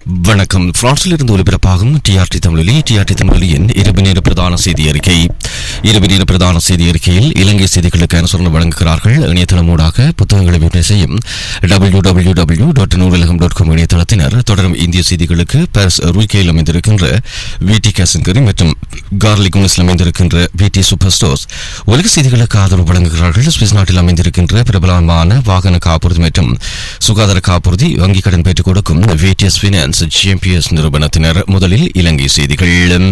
வணக்கம் பிரான்சில் இருந்து ஒலிபரப்பாகும் டிஆர்டி தமிழொலி டிஆர்டி தமிழொலியின் இரவு நேர பிரதான செய்தி அறிக்கை இரவு நேர பிரதான செய்தி அறிக்கையில் இலங்கை செய்திகளுக்கு அனுசரணை வழங்குகிறார்கள் இணையதளமூடாக புத்தகங்களை விற்பனை செய்யும் W W W dot Noolagam dot com இணையதளத்தினர் தொடரும் இந்திய செய்திகளுக்கு பாரிஸ் ரூய்கையில் அமைந்திருக்கின்ற விடி கேசங்கரி மற்றும் கார்லிக் குனிஸில் அமைந்திருக்கின்ற விடி சூப்பர் ஸ்டோர்ஸ் உலக செய்திகளுக்கு ஆதரவு வழங்குகிறார்கள் சுவிஸ் நாட்டில் அமைந்திருக்கின்ற பிரபலமான வாகன காப்புறுதி மற்றும் சுகாதார காப்புறுதி வங்கிக் கடன் பெற்றுக் கொடுக்கும் விடிஎஸ் பினான்ஸ் சாம்பியன்ஸ் நிறுவனத்தினர் முதலில் இலங்கை செய்திகள்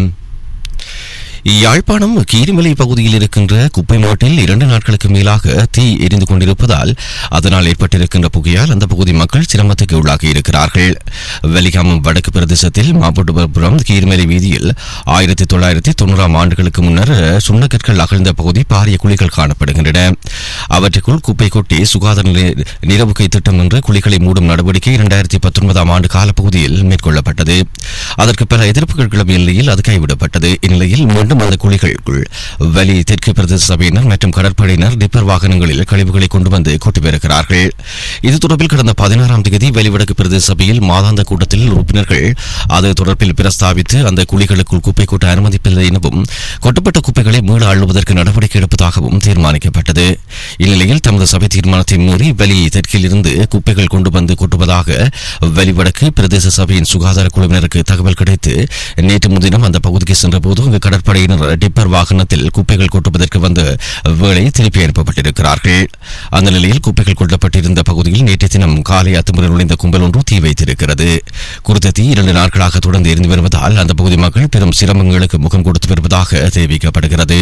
யாழ்ப்பாணம் கீரிமலை பகுதியில் இருக்கின்ற குப்பை மாட்டில் இரண்டு நாட்களுக்கு மேலாக தீ எரிந்து கொண்டிருப்பதால் அதனால் ஏற்பட்டிருக்கின்ற புகையால் அந்த பகுதி மக்கள் சிரமத்துக்கு உள்ளாகி இருக்கிறார்கள் வெலிகாமம் வடக்கு பிரதேசத்தில் மாப்பட்டுபுரம் கீரிமலை வீதியில் ஆயிரத்தி தொள்ளாயிரத்தி தொண்ணூறாம் ஆண்டுகளுக்கு முன்னர் சுண்ணக்கற்கள் அகழ்ந்த பகுதி பாரிய குழிகள் காணப்படுகின்றன அவற்றுக்குள் குப்பை கொட்டி சுகாதார நிலை- நிரவுகை திட்டம் என்ற குழிகளை மூடும் நடவடிக்கை இரண்டாயிரத்தி பத்தொன்பதாம் ஆண்டு காலப்பகுதியில் மேற்கொள்ளப்பட்டது அதற்கு பல எதிர்ப்புகள் கிளம்பிய நிலையில் அது கைவிடப்பட்டது இந்நிலையில் மீண்டும் அந்த குழிகளுக்குள் வலி தெற்கு பிரதேச சபையினர் மற்றும் கடற்படையினர் டிப்பர் வாகனங்களில் கழிவுகளை கொண்டு வந்து கொட்டி வருகிறார்கள் இது தொடர்பில் கடந்த பதினாறாம் தேதி வெளிவடக்கு பிரதேச சபையில் மாதாந்த கூட்டத்தில் உறுப்பினர்கள் அது தொடர்பில் பிரஸ்தாபித்து அந்த குழிகளுக்குள் குப்பை கொட்ட அனுமதிப்பில்லை எனவும் கொட்டப்பட்ட குப்பைகளை மீள அள்ளுவதற்கு நடவடிக்கை எடுப்பதாகவும் தீர்மானிக்கப்பட்டது இந்நிலையில் தமது சபை தீர்மானத்தை மீறி வெளி தெற்கில் இருந்து குப்பைகள் கொண்டு வந்து கொட்டுவதாக வெளிவடக்கு பிரதேச சபையின் சுகாதார குழுவினருக்கு தகவல் கிடைத்து நேற்று முன்தினம் அந்த பகுதிக்கு சென்றபோது அங்கு கடற்படையினர் டிப்பர் வாகனத்தில் குப்பைகள் கொட்டுவதற்கு வந்த வேளை திருப்பி அனுப்பப்பட்டிருக்கிறார்கள் அந்த நிலையில் குப்பைகள் கொட்டப்பட்டிருந்த பகுதியில் நேற்று தினம் காலை அத்துமுறை நுழைந்த கும்பல் ஒன்று தீ வைத்திருக்கிறது குறித்த தீ இரண்டு நாட்களாக தொடர்ந்து எரிந்து வருவதால் அந்த பகுதி மக்கள் பெரும் சிரமங்களுக்கு முகம் கொடுத்து வருவதாக தெரிவிக்கப்படுகிறது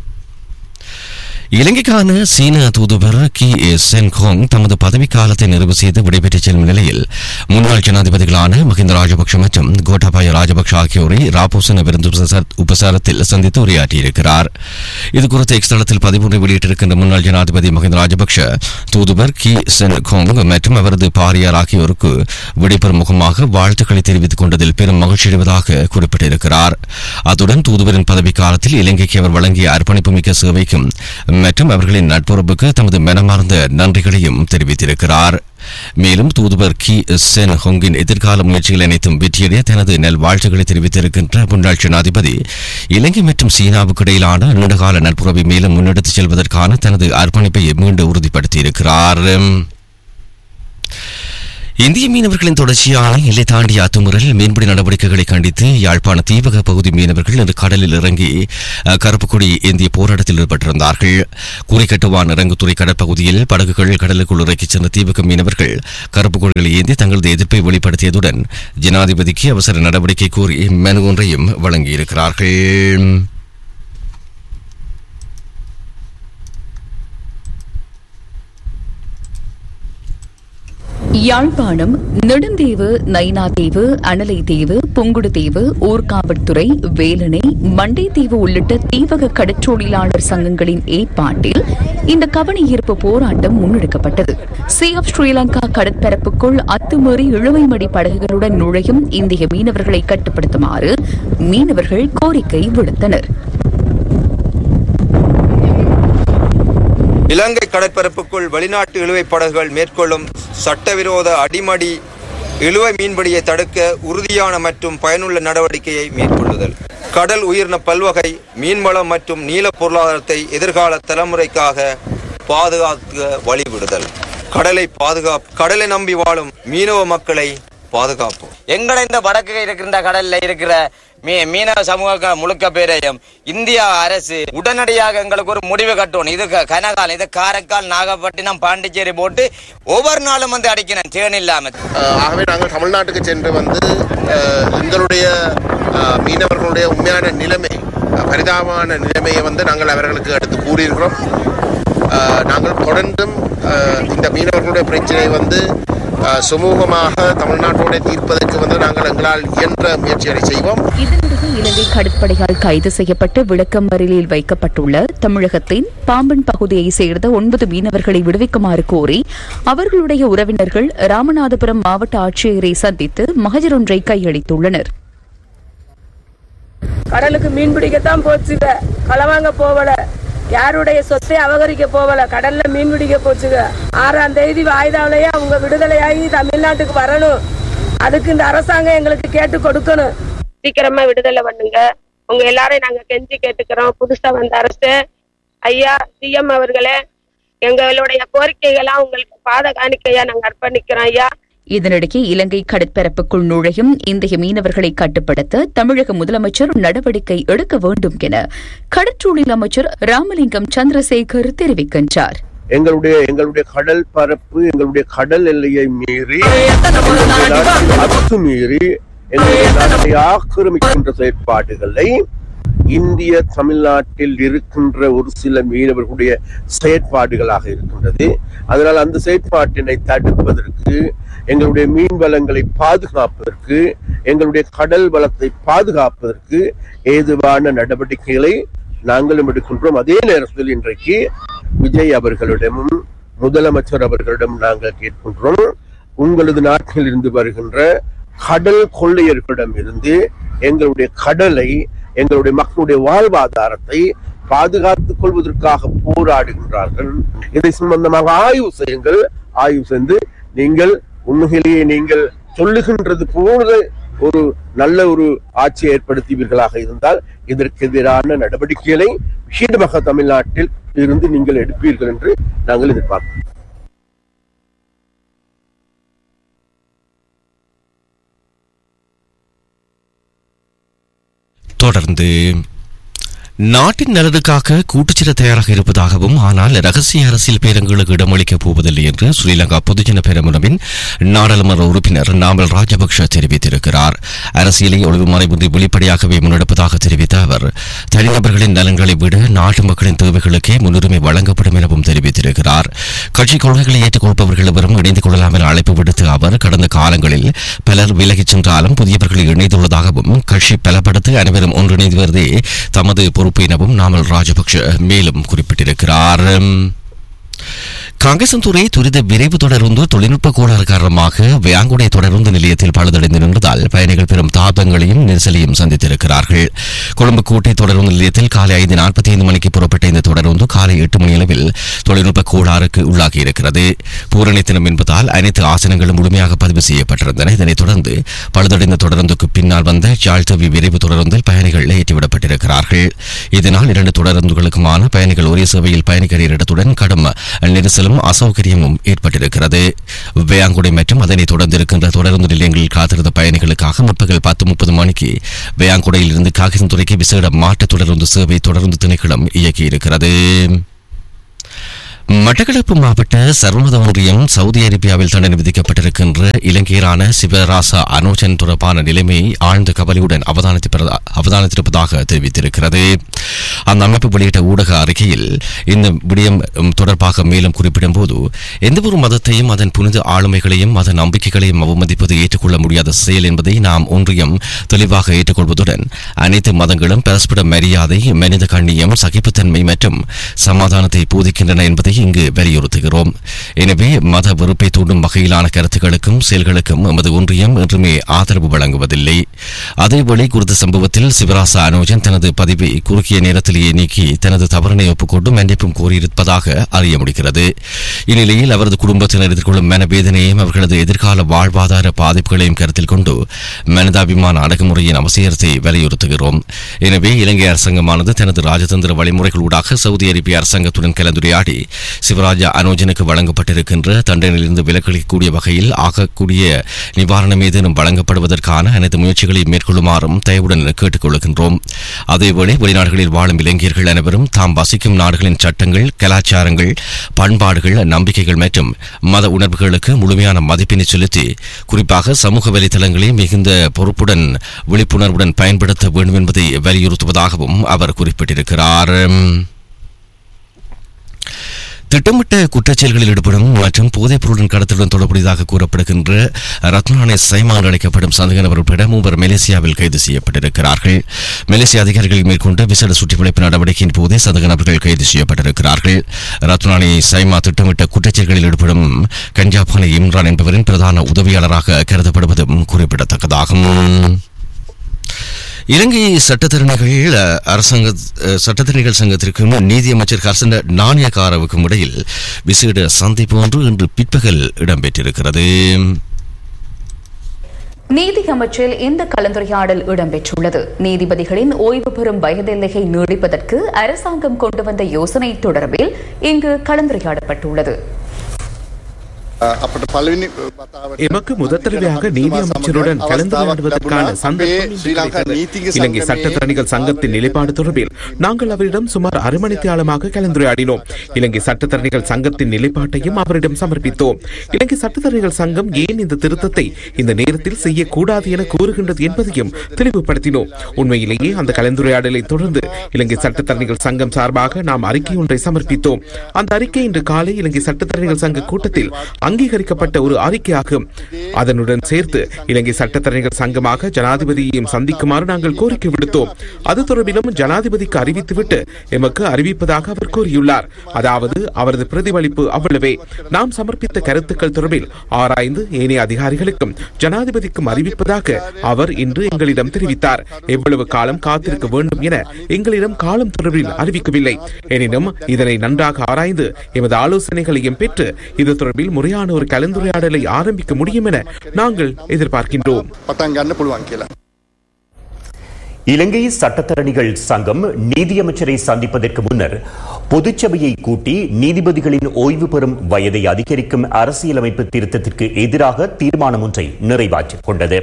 இலங்கைக்கான சீன தூதுவர் கி ஏ சென்கோங் தமது பதவிக்காலத்தை நிறைவு செய்து விடைபெற்றுச் செல்லும் நிலையில் முன்னாள் ஜனாதிபதிகளான மஹிந்த ராஜபக்ஷ மற்றும் கோட்டாபாய ராஜபக்ஷ ஆகியோரை ராபோசன விருந்து உபசார- உபசாரத்தில் சந்தித்து உரையாற்றியிருக்கிறார் இதுகுறித்து எக்ஸ் தளத்தில் பதிவுரை வெளியிட்டிருக்கின்ற முன்னாள் ஜனாதிபதி மஹிந்த ராஜபக்ஷ தூதுவர் கி சென்கோங் மற்றும் அவரது பாரியார் ஆகியோருக்கு விடைபெறும் முகமாக வாழ்த்துக்களை தெரிவித்துக் கொண்டதில் பெரும் மகிழ்ச்சியடைவதாக குறிப்பிட்டிருக்கிறார் அத்துடன் தூதுவரின் பதவி காலத்தில் இலங்கைக்கு அவர் வழங்கிய அர்ப்பணிப்பு மிக்க சேவைக்கும் மற்றும் அவர்களின் நட்புறவுக்கு தமது மனமார்ந்த நன்றிகளையும் தெரிவித்திருக்கிறார் மேலும் தூதுவர் கி சென் ஹொங்கின் எதிர்கால முயற்சிகள் அனைத்தும் வெற்றியடைய தனது நல்வாழ்த்துக்களை தெரிவித்திருக்கின்ற முன்னாள் ஜனாதிபதி இலங்கை மற்றும் சீனாவுக்கு இடையிலான நீண்டகால நட்புறவை மேலும் முன்னெடுத்துச் செல்வதற்கான தனது அர்ப்பணிப்பை மீண்டும் உறுதிப்படுத்தியிருக்கிறார் இந்திய மீனவர்களின் தொடர்ச்சியான எல்லை தாண்டிய அத்துமுறையில் மீன்பிடி நடவடிக்கைகளை கண்டித்து யாழ்ப்பாண தீவக பகுதி மீனவர்கள் இன்று கடலில் இறங்கி அஹ், கருப்பு கொடி ஏந்திய போராட்டத்தில் ஈடுபட்டிருந்தார்கள் குறிக்கட்டுவான் இறங்குத்துறை கடற்பகுதியில் படகுகள் கடலுக்குள் இறக்கிச் சென்ற தீவக மீனவர்கள் கருப்பு கொடிகளை ஏந்தி தங்களது எதிர்ப்பை வெளிப்படுத்தியதுடன் ஜனாதிபதிக்கு அவசர நடவடிக்கை கோரி மனு ஒன்றையும் வழங்கியிருக்கிறார்கள் யாழ்ப்பாணம் நெடுந்தீவு நைனாதீவு அனலைதீவு புங்குடுதீவு ஊர்காவல்துறை வேலணை மண்டைத்தீவு உள்ளிட்ட தீவக கடற்றொழிலாளர் சங்கங்களின் ஏற்பாட்டில் இந்த கவன ஈர்ப்பு போராட்டம் முன்னெடுக்கப்பட்டது சி ஆஃப் ஸ்ரீலங்கா கடற்பரப்புக்குள் அத்துமீறி இழுவைமடி படகுகளுடன் நுழையும் இந்திய மீனவர்களை கட்டுப்படுத்துமாறு மீனவர்கள் கோரிக்கை விடுத்தனர் இலங்கை கடற்பரப்புக்குள் வெளிநாட்டு இழுவைப் படகுகள் மேற்கொள்ளும் சட்டவிரோத அடிமடி இழுவை மீன்பிடியை தடுக்க உறுதியான மற்றும் பயனுள்ள நடவடிக்கையை மேற்கொள்ளுதல் கடல் உயிரின பல்வகை மீன்வளம் மற்றும் நீல பொருளாதாரத்தை எதிர்கால தலைமுறைக்காக பாதுகாக்க வழிவிடுதல் கடலை பாதுகாப்பு கடலை நம்பி வாழும் மீனவ மக்களை பாதுகாப்போம் எங்களை இந்த வடக்கு இருக்கின்ற கடல்ல இருக்கிற மீ மீனவ சமூக முழுக்க பேரையும் இந்தியா அரசு உடனடியாக எங்களுக்கு ஒரு முடிவு கட்டணும் இது க- கனகாலம் இது காரைக்கால் நாகப்பட்டினம் பாண்டிச்சேரி போட்டு ஒவ்வொரு நாளும் வந்து அடிக்கணும் தேன் இல்லாம அஹ் ஆகவே நாங்கள் தமிழ்நாட்டுக்கு சென்று வந்து அஹ், எங்களுடைய அஹ், மீனவர்களுடைய உண்மையான நிலைமை அஹ், பரிதாபமான நிலைமையை வந்து நாங்கள் அவர்களுக்கு எடுத்து கூறியிருக்கிறோம் அஹ், நாங்கள் தொடர்ந்தும் அஹ், இந்த மீனவர்களுடைய பிரச்சனையை வந்து அஹ், சுமூகமாக தமிழ்நாட்டோட தீர்ப்பதற்கு வந்து நாங்கள் எங்களால் இயன்ற முயற்சிகளை செய்வோம் இதனிடையே இலங்கை கடற்படையால் கைது செய்யப்பட்டு விளக்கமறியலில் வைக்கப்பட்டுள்ள தமிழகத்தின் பாம்பன் பகுதியைச் சேர்ந்த ஒன்பது மீனவர்களை விடுவிக்குமாறு கோரி அவர்களுடைய உறவினர்கள் ராமநாதபுரம் மாவட்ட ஆட்சியரை சந்தித்து மகஜர் ஒன்றை கையளித்துள்ளனர் கடலுக்கு மீன் பிடிக்கத்தான் போச்சுங்க களவாங்க போகல யாருடைய சொத்தை அபகரிக்க போகல கடல்ல மீன் பிடிக்க போச்சுங்க ஆறாம் தேதி வாய்தாவிலேயே அவங்க விடுதலையாகி தமிழ்நாட்டுக்கு வரணும் அதுக்கு இந்த அரசாங்கம் எங்களுக்கு கேட்டு கொடுக்கணும் சீக்கிரமா விடுதலை பண்ணுங்க உங்க எல்லாரையும் நாங்க கெஞ்சி கேட்டுக்கிறோம் புதுசா வந்த அரசு ஐயா சிஎம் அவர்களே எங்களுடைய கோரிக்கைகளாம் உங்களுக்கு பாத காணிக்கையா நாங்க அர்ப்பணிக்கிறோம் ஐயா இதனிடையே இலங்கை கடற்பரப்புக்குள் நுழையும் இந்திய மீனவர்களை கட்டுப்படுத்த தமிழக முதலமைச்சர் நடவடிக்கை எடுக்க வேண்டும் என கடற்றொழில் அமைச்சர் ராமலிங்கம் சந்திரசேகர் தெரிவிக்கின்றார் எங்களுடைய எங்களுடைய கடல் பரப்பு எங்களுடைய கடல் எல்லையை மீறி எங்களுடைய நாட்டின் அத்துமீறி எங்களுடைய நாட்டை ஆக்கிரமிக்கின்ற செயற்பாடுகளை இந்திய தமிழ்நாட்டில் இருக்கின்ற ஒரு சில மீனவர்களுடைய செயற்பாடுகளாக இருக்கின்றது அதனால் அந்த செயற்பாட்டினை தடுப்பதற்கு எங்களுடைய மீன் வளங்களை பாதுகாப்பதற்கு எங்களுடைய கடல் வளத்தை பாதுகாப்பதற்கு ஏதுவான நடவடிக்கைகளை நாங்களும் எடுக்கின்றோம் அதே நேரத்தில் இன்றைக்கு விஜய் அவர்களிடமும் முதலமைச்சர் அவர்களிடம் நாங்கள் கேட்கின்றோம் உங்களது நாட்டில் இருந்து வருகின்ற கடல் கொள்ளையர்களிடம் இருந்து எங்களுடைய கடலை எங்களுடைய மக்களுடைய வாழ்வாதாரத்தை பாதுகாத்துக் கொள்வதற்காக போராடுகின்றார்கள் இதை சம்பந்தமாக ஆய்வு செய்யுங்கள் ஆய்வு செய்து நீங்கள் உண்மையிலேயே நீங்கள் சொல்லுகின்றது போல ஒரு நல்ல ஒரு ஆட்சி ஏற்படுத்துவீர்களாக இருந்தால் இதற்கு எதிரான நடவடிக்கைகளை விசேடமாக தமிழ்நாட்டில் இருந்து நீங்கள் எடுப்பீர்கள் என்று நாங்கள் எதிர்பார்க்கிறோம் தொடர்ந்து நாட்டின் நலனுக்காக கூட்டுச்சிர தயாராக இருப்பதாகவும் ஆனால் ரகசிய அரசியல் பேரங்களுக்கு இடமளிக்கப் போவதில்லை என்று ஸ்ரீலங்கா பொதுஜன பெரமுனவின் நாடாளுமன்ற உறுப்பினர் நாமல் ராஜபக்ஷ தெரிவித்திருக்கிறார் அரசியலை ஒளிவு மறைவின்றி வெளிப்படையாகவே முன்னெடுப்பதாக தெரிவித்த அவர் தனிநபர்களின் நலன்களை விட நாட்டு மக்களின் தேவைகளுக்கே முன்னுரிமை வழங்கப்படும் எனவும் தெரிவித்திருக்கிறார் கட்சி கொள்கைகளை ஏற்றுக்கொள்பவர்கள் எவரும் இணைந்து கொள்ளலாம் என அழைப்பு விடுத்த அவர் கடந்த காலங்களில் பலர் விலகிச் சென்றாலும் புதியவர்கள் இணைந்துள்ளதாகவும் கட்சி பலப்படுத்த அனைவரும் ஒன்றிணைந்து வருவதே தமது பொறுப்பு எனவும் நாமல் ராஜபக்ஷ மேலும் குறிப்பிட்டிருக்கிறார் காங்கேசன்துறை துரித விரைவு தொடருந்து தொழில்நுட்ப கோளாறு காரணமாக வேங்குடை தொடருந்து நிலையத்தில் பழுதடைந்து நின்றதால் பயணிகள் பெரும் தாபங்களையும் நெரிசலையும் சந்தித்திருக்கிறார்கள் கொழும்பு கோட்டை தொடருந்து நிலையத்தில் காலை ஐந்து நாற்பத்தி ஐந்து மணிக்கு புறப்பட்ட இந்த தொடருந்து காலை எட்டு மணி அளவில் தொழில்நுட்ப கோளாறுக்கு உள்ளாகி இருக்கிறது பூரணி தினம் என்பதால் அனைத்து ஆசனங்களும் முழுமையாக பதிவு செய்யப்பட்டிருந்தன இதனைத் தொடர்ந்து பழுதடைந்த தொடருந்துக்கு பின்னால் வந்த ஜாழ்தவி விரைவு தொடருந்தில் பயணிகள் ஏற்றிவிடப்பட்டிருக்கிறார்கள் இதனால் இரண்டு தொடருந்துகளுக்குமான பயணிகள் ஒரே சேவையில் பயணிக்கிற இடத்துடன் கடும் நெரிசலும் அசௌகரியமும் ஏற்பட்டிருக்கிறது வேயாங்குடி மற்றும் அதனைத் தொடர்ந்து இருக்கின்ற தொடருந்து நிலையங்களில் காத்திருந்த பயணிகளுக்காக முற்பகல் பத்து முப்பது மணிக்கு வேயாங்குடையில் இருந்து காகிதத்துறைக்கு விசேட மாற்றுத் தொடருந்து சேவை தொடர்ந்து திணைக்களம் இயக்கியிருக்கிறது மட்டக்களப்பு மாவட்ட சர்வமத ஒன்றியம் சவுதி அரேபியாவில் தண்டனை விதிக்கப்பட்டிருக்கின்ற இலங்கையரான சிவராசா அனோஜன் தொடர்பான நிலைமையை ஆழ்ந்த கவலையுடன் அவதானித்திருப்பதா- அவதானித்திருப்பதாக தெரிவித்திருக்கிறது அந்த அமைப்பு வெளியிட்ட ஊடக அறிக்கையில் இந்த விடயம் ம், தொடர்பாக மேலும் குறிப்பிடும் போது எந்தவொரு மதத்தையும் அதன் புனித ஆளுமைகளையும் மத நம்பிக்கைகளையும் அவமதிப்பது ஏற்றுக்கொள்ள முடியாத செயல் என்பதை நாம் ஒன்றியம் தெளிவாக ஏற்றுக்கொள்வதுடன் அனைத்து மதங்களும் பரஸ்பர மரியாதை மனித கண்ணியம் சகிப்புத்தன்மை மற்றும் சமாதானத்தை போதிக்கின்றன என்பதை இங்கு வலியுறுத்துகிறோம் எனவே மத வெறுப்பை தூண்டும் வகையிலான கருத்துக்களுக்கும் செயல்களுக்கும் எமது ஒன்றியம் என்றுமே ஆதரவு வழங்குவதில்லை அதேவேளை குறித்த சம்பவத்தில் சிவராசா அனோஜன் தனது பதிவை குறுகிய நேரத்திலேயே நீக்கி தனது தவறினை ஒப்புக்கொண்டு மன்னிப்பும் கோரியிருப்பதாக அறிய முடிகிறது இந்நிலையில் அவரது குடும்பத்தினர் எதிர்கொள்ளும் மனவேதனையையும் அவர்களது எதிர்கால வாழ்வாதார பாதிப்புகளையும் கருத்தில் கொண்டு மனிதாபிமான அடக்குமுறையின் அவசியத்தை வலியுறுத்துகிறோம் எனவே இலங்கை அரசாங்கமானது தனது ராஜதந்திர வழிமுறைகளூடாக சவுதி அரேபிய அரசாங்கத்துடன் கலந்துரையாடி சிவராஜா அனோஜனுக்கு வழங்கப்பட்டிருக்கின்ற தண்டனையிலிருந்து விலக்களிக்கக்கூடிய வகையில் ஆகக்கூடிய நிவாரணம் ஏதேனும் வழங்கப்படுவதற்கான அனைத்து முயற்சிகளையும் மேற்கொள்ளுமாறும் தயவுடன் கேட்டுக் கொள்கின்றோம் அதேவேளை வெளிநாடுகளில் வாழும் இளைஞர்கள் அனைவரும் தாம் வசிக்கும் நாடுகளின் சட்டங்கள் கலாச்சாரங்கள் பண்பாடுகள் நம்பிக்கைகள் மற்றும் மத உணர்வுகளுக்கு முழுமையான மதிப்பினை செலுத்தி குறிப்பாக சமூக வலைதளங்களை மிகுந்த பொறுப்புடன் விழிப்புணர்வுடன் பயன்படுத்த வேண்டும் என்பதை வலியுறுத்துவதாகவும் அவர் குறிப்பிட்டிருக்கிறார் திட்டமிட்ட குற்றச்செயல்களில் ஈடுபடும் மற்றும் போதைப் பொருளின் கடத்தலுடன் தொடர்புடையதாக கூறப்படுகின்ற ரத்னானே சைமான் அழைக்கப்படும் சந்தேக நபர் உட்பட மூவர் மலேசியாவில் கைது செய்யப்பட்டிருக்கிறார்கள் மலேசிய அதிகாரிகள் மேற்கொண்ட விசேட சுற்றிவளைப்பு நடவடிக்கையின் போதே சந்தேக நபர்கள் கைது செய்யப்பட்டிருக்கிறார்கள் ரத்னானே சைமா திட்டமிட்ட குற்றச்செயல்களில் ஈடுபடும் கஞ்சாபானி இம்ரான் என்பவரின் பிரதான உதவியாளராக கருதப்படுவதும் குறிப்பிடத்தக்கதாகும் இலங்கை சட்டத்தரணிகள் அஹ், அரசாங்க அஹ், சட்டத்தரணிகள் சங்கத்திற்கும் நீதியமைச்சர் ஹர்சன நாணயக்காரவுக்கும் இடையில் விசேட சந்திப்பு ஒன்று இன்று பிற்பகல் இடம்பெற்றிருக்கிறது நீதி அமைச்சில் இந்த கலந்துரையாடல் இடம்பெற்றுள்ளது நீதிபதிகளின் ஓய்வு பெறும் வயதெல்லையை நீடிப்பதற்கு அரசாங்கம் கொண்டு வந்த யோசனை தொடர்பில் இங்கு கலந்துரையாடப்பட்டுள்ளது අපට පලවිනි වතාවට எமக்கு முதற்தடவையாக நீதி அமைச்சருடன் கலந்துரையாடுவதற்கான சந்தர்ப்பம் இன்று கிடைத்தது. இலங்கை சட்டத்தரணிகள் சங்கத்தின் நிலைப்பாடு தொடர்பில் நாங்கள் அவரிடம் சுமார் அரை மணித்தியாலமாக கலந்துரையாடினோம் இலங்கை சட்டத்தரணிகள் சங்கத்தின் நிலைப்பாட்டையும் அவரிடம் சமர்ப்பித்தோம் இலங்கை சட்டத்தரணிகள் சங்கம் ஏன் இந்த திருத்தத்தை இந்த நேரத்தில் செய்யக்கூடாது என கூறுகின்றது என்பதையும் தெளிவுபடுத்தினோம் உண்மையிலேயே அந்த கலந்துரையாடலை தொடர்ந்து இலங்கை சட்டத்தரணிகள் சங்கம் சார்பாக நாம் அறிக்கை ஒன்றை சமர்ப்பித்தோம் அந்த அறிக்கை இன்று காலை இலங்கை சட்டத்தரணிகள் சங்க கூட்டத்தில் அங்கீகரிக்கப்பட்ட ஒரு அறிக்கையாகும் அதனுடன் சேர்த்து இலங்கை சட்டத்தரணிகள் சங்கமாக ஜனாதிபதியையும் சந்திக்குமாறு நாங்கள் கோரிக்கை விடுத்தோம் அது தொடர்பிலும் ஜனாதிபதிக்கு அறிவித்துவிட்டு எமக்கு அறிவிப்பதாக அவர் கூறியுள்ளார் அதாவது அவரது பிரதிபலிப்பு அவ்வளவே நாம் சமர்ப்பித்த கருத்துக்கள் தொடர்பில் ஆராய்ந்து ஏனைய அதிகாரிகளுக்கும் ஜனாதிபதிக்கும் அறிவிப்பதாக அவர் இன்று எங்களிடம் தெரிவித்தார் எவ்வளவு காலம் காத்திருக்க வேண்டும் என எங்களிடம் காலம் தொடர்பில் அறிவிக்கவில்லை எனினும் இதனை நன்றாக ஆராய்ந்து எமது ஆலோசனைகளையும் பெற்று இது தொடர்பில் முறையான ஒரு கலந்துரையாடலை ஆரம்பிக்க முடியும் என நாங்கள் எதிர்பார்க்கின்றோம் පටන් ගන්න පුළුවන් කියලා. இலங்கை சட்டத்தரணிகள் சங்கம் நீதியமைச்சரை சந்திப்பதற்கு முன்னர் பொதுச்சபையை கூட்டி நீதிபதிகளின் ஓய்வு பெறும் வயதை அதிகரிக்கும் அரசியலமைப்பு திருத்தத்திற்கு எதிராக தீர்மானம் ஒன்றை நிறைவேற்றிக் கொண்டது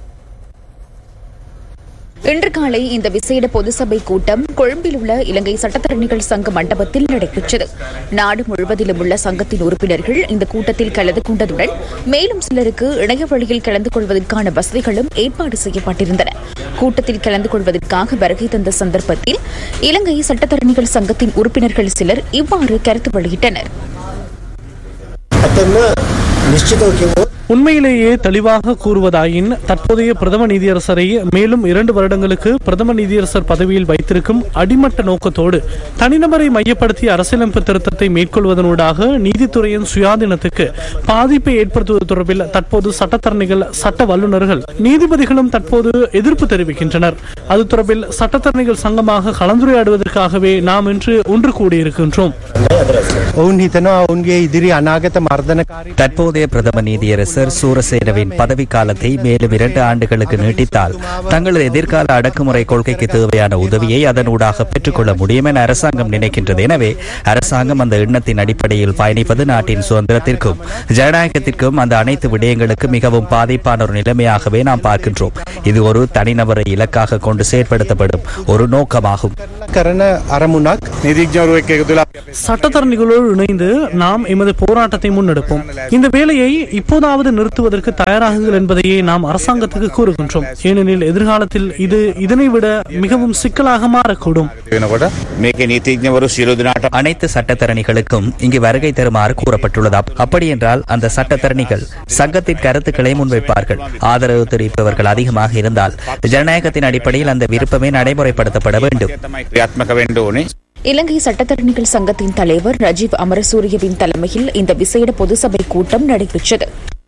இன்று காலை இந்த விசேட பொதுசபை கூட்டம் கொழும்பில் உள்ள இலங்கை சட்டத்தரணிகள் சங்க மண்டபத்தில் நடைபெற்றது நாடு முழுவதிலும் உள்ள சங்கத்தின் உறுப்பினர்கள் இந்த கூட்டத்தில் கலந்து கொண்டதுடன் மேலும் சிலருக்கு இணைய வழியில் கலந்து கொள்வதற்கான வசதிகளும் ஏற்பாடு செய்யப்பட்டிருந்தன கூட்டத்தில் கலந்து கொள்வதற்காக வருகை தந்த சந்தர்ப்பத்தில் இலங்கை சட்டத்தரணிகள் சங்கத்தின் உறுப்பினர்கள் சிலர் இவ்வாறு கருத்து வெளியிட்டனர் உண்மையிலேயே தெளிவாக கூறுவதாயின் தற்போதைய பிரதம நீதியரசரை மேலும் இரண்டு வருடங்களுக்கு பிரதம நீதியரசர் பதவியில் வைத்திருக்கும் அடிமட்ட நோக்கத்தோடு தனிநபரை மையப்படுத்தி அரசியலமைப்பு திருத்தத்தை மேற்கொள்வதனூடாக நீதித்துறையின் சுயாதீனத்துக்கு பாதிப்பை ஏற்படுத்துவது தொடர்பில் தற்போது சட்டத்தரணிகள் சட்ட வல்லுநர்கள் நீதிபதிகளும் தற்போது எதிர்ப்பு தெரிவிக்கின்றனர் அது தொடர்பில் சட்டத்தரணிகள் சங்கமாக கலந்துரையாடுவதற்காகவே நாம் இன்று ஒன்று கூடியிருக்கின்றோம் தற்போதைய பிரதம நீதியரசர் சூரசேனவின் பதவி காலத்தை மேலும் இரண்டு ஆண்டுகளுக்கு நீட்டித்தால் தங்களது எதிர்கால அடக்குமுறை கொள்கைக்கு தேவையான உதவியை அதனூடாக பெற்றுக்கொள்ள முடியும் என அரசாங்கம் நினைக்கின்றது எனவே அரசாங்கம் அந்த எண்ணத்தின் அடிப்படையில் பயணிப்பது நாட்டின் சுதந்திரத்திற்கும் ஜனநாயகத்திற்கும் அந்த அனைத்து விடயங்களுக்கும் மிகவும் பாதிப்பான ஒரு நிலைமையாகவே நாம் பார்க்கின்றோம் இது ஒரு தனிநபரை இலக்காக கொண்டு செயற்படுத்தப்படும் ஒரு நோக்கமாகும் சட்டத்தரணிகளோடு இணைந்து நாம் எமது போராட்டத்தை முன்னெடுப்போம் இந்த வேலையை இப்போதாவது நிறுத்துவதற்கு தயாராகுங்கள் என்பதையே நாம் அரசாங்கத்துக்கு கூறுகின்றோம் ஏனெனில் எதிர்காலத்தில் இது இதனை விட மிகவும் சிக்கலாக மாறக்கூடும் அனைத்து சட்டத்தரணிகளுக்கும் இங்கு வருகை தருமாறு கூறப்பட்டுள்ளது அப்படி என்றால் அந்த சட்டத்தரணிகள் சங்கத்தின் கருத்துக்களை முன்வைப்பார்கள் ஆதரவு தெரிவிப்பவர்கள் அதிகமாக இருந்தால் ஜனநாயகத்தின் அடிப்படையில் அந்த விருப்பமே நடைமுறைப்படுத்தப்பட வேண்டும் இலங்கை சட்டத்தரணிகள் சங்கத்தின் தலைவர் ரஜீவ் அமரசூரியவின் தலைமையில் இந்த விசேட பொதுசபை கூட்டம் நடைபெற்றது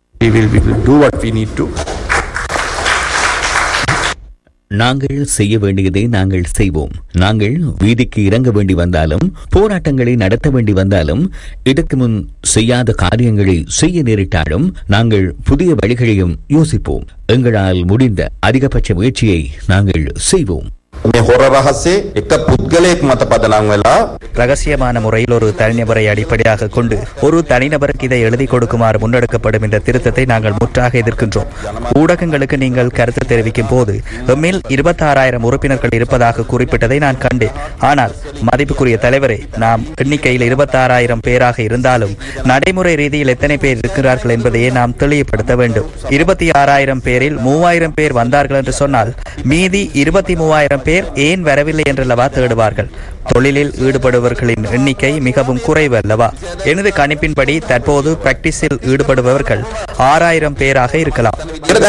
நாங்கள் செய்ய வேண்டியதை நாங்கள் செய்வோம் நாங்கள் வீதிக்கு இறங்க வேண்டி வந்தாலும் போராட்டங்களை நடத்த வேண்டி வந்தாலும் இதற்கு முன் செய்யாத காரியங்களை செய்ய நேரிட்டாலும் நாங்கள் புதிய வழிகளையும் யோசிப்போம் எங்களால் முடிந்த அதிகபட்ச முயற்சியை நாங்கள் செய்வோம் මේ හොර රහසේ එක පුද්ගලයෙක් මත පදනම් වෙලා ரகசியமான முறையில் ஒரு தனிநபரை அடிப்படையாக கொண்டு ஒரு தனிநபருக்கு இதை எழுதி கொடுக்குமாறு முன்னெடுக்கப்படும் இந்த திருத்தத்தை நாங்கள் முற்றாக எதிர்க்கின்றோம் ஊடகங்களுக்கு நீங்கள் கருத்து தெரிவிக்கும் போது எம்மில் இருபத்தாறாயிரம் உறுப்பினர்கள் இருப்பதாக குறிப்பிட்டதை நான் கண்டேன் ஆனால் மதிப்புக்குரிய தலைவரே நாம் எண்ணிக்கையில் இருபத்தாறாயிரம் பேராக இருந்தாலும் நடைமுறை ரீதியில் எத்தனை பேர் இருக்கிறார்கள் என்பதையே நாம் தெளிவுபடுத்த வேண்டும் இருபத்தி ஆறாயிரம் பேரில் மூவாயிரம் பேர் வந்தார்கள் என்று சொன்னால் மீதி இருபத்தி மூவாயிரம் பேர் ஏன் வரவில்லை என்றல்லவா தேடுவார்கள் தொழிலில் ஈடுபடுபவர்களின் எண்ணிக்கை மிகவும் குறைவு அல்லவா எனது கணிப்பின்படி தற்போது பிராக்டிஸில் ஈடுபடுபவர்கள் ஆறாயிரம் பேராக இருக்கலாம்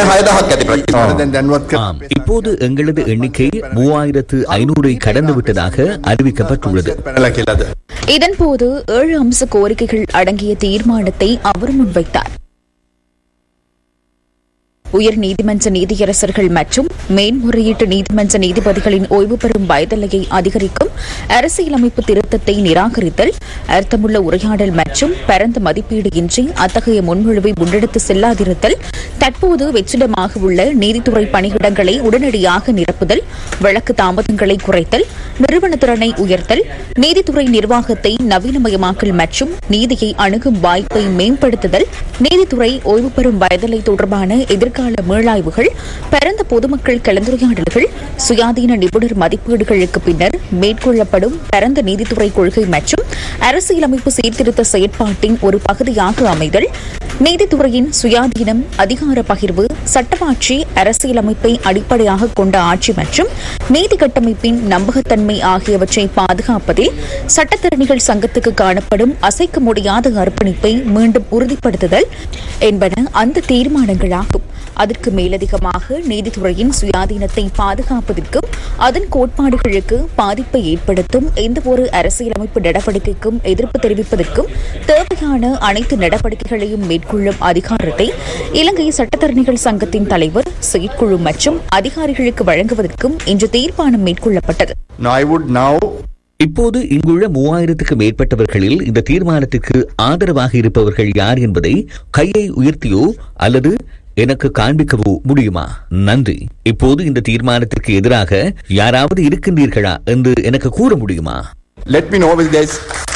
ஆம், இப்போது எங்களது எண்ணிக்கை மூவாயிரத்து ஐநூறை கடந்து விட்டதாக அறிவிக்கப்பட்டுள்ளது இதன்போது ஏழு அம்ச கோரிக்கைகள் அடங்கிய தீர்மானத்தை அவர் முன்வைத்தார் உயர் நீதிமன்ற நீதியரசர்கள் மற்றும் மேன்முறையீட்டு நீதிமன்ற நீதிபதிகளின் ஓய்வு பெறும் வயதெல்லையை அதிகரிக்கும் அரசியலமைப்பு திருத்தத்தை நிராகரித்தல் அர்த்தமுள்ள உரையாடல் மற்றும் பரந்த மதிப்பீடு இன்றி அத்தகைய முன்மொழிவை முன்னெடுத்து செல்லாதிருத்தல் தற்போது வெற்றிடமாக உள்ள நீதித்துறை பணியிடங்களை உடனடியாக நிரப்புதல் வழக்கு தாமதங்களை குறைத்தல் நிறுவன திறனை உயர்த்தல் நீதித்துறை நிர்வாகத்தை நவீனமயமாக்கல் மற்றும் நீதியை அணுகும் வாய்ப்பை மேம்படுத்துதல் நீதித்துறை ஓய்வு பெறும் வயதலை தொடர்பான எதிர்கால மீளாய்வுகள் பரந்த பொதுமக்கள் கலந்துரையாடல்கள் சுயாதீன நிபுணர் மதிப்பீடுகளுக்கு பின்னர் மேற்கொள்ளப்படும் பரந்த நீதித்துறை கொள்கை மற்றும் அரசியலமைப்பு சீர்திருத்த செயற்பாட்டின் ஒரு பகுதியாக அமைதல் நீதித்துறையின் சுயாதீனம் அதிகார பகிர்வு சட்டமாட்சி அரசியலமைப்பை அடிப்படையாக கொண்ட ஆட்சி மற்றும் நீதி கட்டமைப்பின் நம்பகத்தன்மை ஆகியவற்றை பாதுகாப்பதில் சட்டத்தரணிகள் சங்கத்துக்கு காணப்படும் அசைக்க முடியாத அர்ப்பணிப்பை மீண்டும் உறுதிப்படுத்துதல் என்பன அந்த தீர்மானங்களாகும் அதற்கு மேலதிகமாக நீதித்துறையின் சுயாதீனத்தை பாதுகாப்பதற்கும் அதன் கோட்பாடுகளுக்கு பாதிப்பை ஏற்படுத்தும் எந்தவொரு அரசியலமைப்பு நடவடிக்கைக்கும் எதிர்ப்பு தெரிவிப்பதற்கும் தேவையான அனைத்து நடவடிக்கைகளையும் மேற்கொள்ளும் அதிகாரத்தை இலங்கை சட்டத்தரணிகள் சங்கத்தின் தலைவர் செயற்குழு மற்றும் அதிகாரிகளுக்கு வழங்குவதற்கும் இன்று தீர்மானம் மேற்கொள்ளப்பட்டது இப்போது இங்குள்ள மூவாயிரத்துக்கு மேற்பட்டவர்களில் இந்த தீர்மானத்திற்கு ஆதரவாக இருப்பவர்கள் யார் என்பதை கையை உயர்த்தியோ அல்லது எனக்கு காண்பிக்கவோ முடியுமா நன்றி இப்போது இந்த தீர்மானத்திற்கு எதிராக யாராவது இருக்கின்றீர்களா என்று எனக்கு கூற முடியுமா Let me know with this.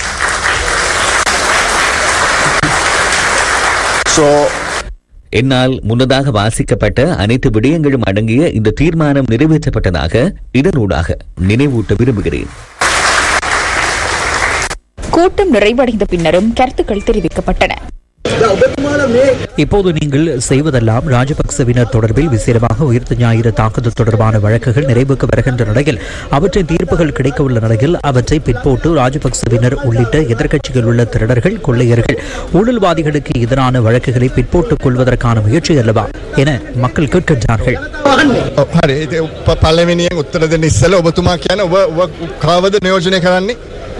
So, என்னால் முன்னதாக வாசிக்கப்பட்ட அனைத்து விடயங்களும் அடங்கிய இந்த தீர்மானம் நிறைவேற்றப்பட்டதாக இதனூடாக நினைவூட்ட விரும்புகிறேன் கூட்டம் நிறைவடைந்த பின்னரும் கருத்துக்கள் தெரிவிக்கப்பட்டன இப்போது நீங்கள் செய்வதெல்லாம் ராஜபக்சவினர் தொடர்பில் விசேடமாக உயிர்த்த ஞாயிறு தாக்குதல் தொடர்பான வழக்குகள் நிறைவுக்கு வருகின்ற நிலையில் அவற்றின் தீர்ப்புகள் கிடைக்க உள்ள நிலையில் அவற்றை பிற்போட்டு ராஜபக்சவினர் உள்ளிட்ட எதிர்க்கட்சிகள் உள்ள திருடர்கள் கொள்ளையர்கள் ஊழல்வாதிகளுக்கு எதிரான வழக்குகளை பிற்போட்டுக் கொள்வதற்கான முயற்சி அல்லவா என மக்கள் கேட்கின்றார்கள் හරි ඉතින් උප පල්ලවෙනියෙන් උත්තර දෙන්න ඉස්සෙල්ලා ඔබතුමා කියන ඔබ ඔබ කාවද නියෝජනය කරන්නේ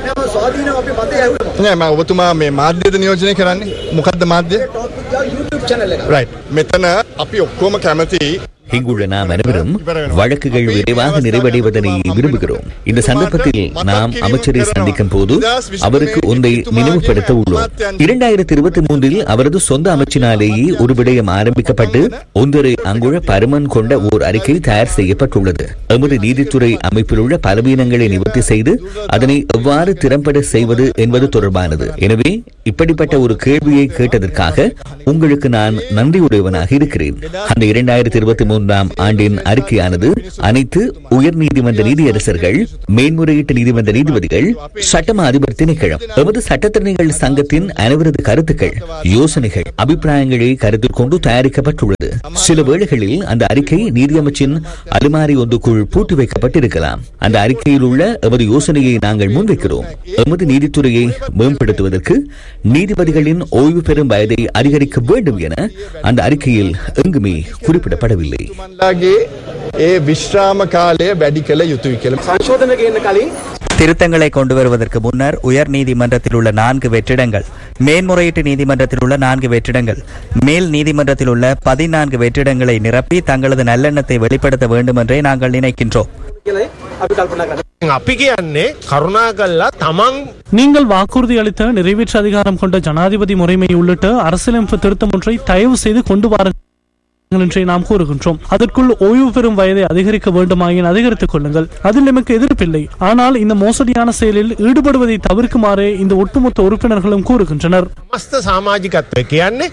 නෑ මම ඔබතුමා මේ මාධ්‍යද නියෝජනය කරන්නේ මොකක්ද මාධ්‍ය රයිට් මෙතන අපි ඔක්කොම කැමති இங்குள்ள நாம் அனைவரும் வழக்குகள் விரைவாக நிறைவடைவதனை விரும்புகிறோம் இந்த சந்தர்ப்பத்தில் நாம் அமைச்சரை சந்திக்கும் போது அவருக்கு ஒன்றை நினைவுபடுத்த உள்ளோம் இரண்டாயிரத்தி இருபத்தி மூன்றில் அவரது சொந்த அமைச்சினாலேயே ஒரு விடயம் ஆரம்பிக்கப்பட்டு ஒன்றரை அங்குள்ள பருமன் கொண்ட ஓர் அறிக்கை தயார் செய்யப்பட்டுள்ளது எமது நீதித்துறை அமைப்பில் உள்ள பலவீனங்களை நிவர்த்தி செய்து அதனை எவ்வாறு திறம்பட செய்வது என்பது தொடர்பானது எனவே இப்படிப்பட்ட ஒரு கேள்வியை கேட்டதற்காக உங்களுக்கு நான் நன்றியுடையவனாக இருக்கிறேன் அந்த இரண்டாயிரத்தி இருபத்தி மூன்றாம் ஆண்டின் அறிக்கையானது அனைத்து உயர் நீதிமன்ற நீதியரசர்கள் மேன்முறையீட்டு நீதிமன்ற நீதிபதிகள் சட்டமா அதிபர் திணைக்களம் எமது சட்டத்திறனிகள் சங்கத்தின் அனைவரது கருத்துக்கள் யோசனைகள் அபிப்பிராயங்களை கருத்தில் கொண்டு தயாரிக்கப்பட்டுள்ளது சில வேளைகளில் அந்த அறிக்கை நீதியமைச்சின் அலுமாரி ஒன்றுக்குள் பூட்டி வைக்கப்பட்டிருக்கலாம் அந்த அறிக்கையில் உள்ள எமது யோசனையை நாங்கள் முன்வைக்கிறோம் எமது நீதித்துறையை மேம்படுத்துவதற்கு நீதிபதிகளின் ஓய்வு பெறும் வயதை அதிகரிக்க வேண்டும் என அந்த அறிக்கையில் எங்குமே குறிப்பிடப்படவில்லை මන්ලාගේ ඒ විශ්‍රාම කාලය වැඩි කළ යුතුයි කියල සංශෝධන ගන්න කලින් திருத்தங்களை கொண்டு வருவதற்கு முன்னர் உயர் நீதிமன்றத்தில் உள்ள நான்கு வெற்றிடங்கள் மேன்முறையீட்டு நீதிமன்றத்தில் உள்ள நான்கு வெற்றிடங்கள் மேல் நீதிமன்றத்தில் உள்ள பதினான்கு வெற்றிடங்களை நிரப்பி தங்களது நல்லெண்ணத்தை வெளிப்படுத்த வேண்டும் என்றே நாங்கள் நினைக்கின்றோம் අපි කියන්නේ කරුණා කල්ලා තමන් நீங்கள் வாக்குறுதி அளித்த நிறைவேற்று அதிகாரம் கொண்ட ஜனாதிபதி முறைமை உள்ளிட்ட அரசியலமைப்பு திருத்தம் ஒன்றை தயவு செய்து கொண்டு வாருங்கள் என்றே நாம் கூறுகின்றோம் அதற்குள் ஓய்வு பெறும் வயதை அதிகரிக்க வேண்டுமாயின் அதிகரித்துக் கொள்ளுங்கள் அதில் நமக்கு எதிர்ப்பில்லை ஆனால் இந்த மோசடியான செயலில் ஈடுபடுவதை தவிர்க்குமாறு இந்த ஒட்டுமொத்த உறுப்பினர்களும் கூறுகின்றனர் මස්ත සාමාජිකත්වය කියන්නේ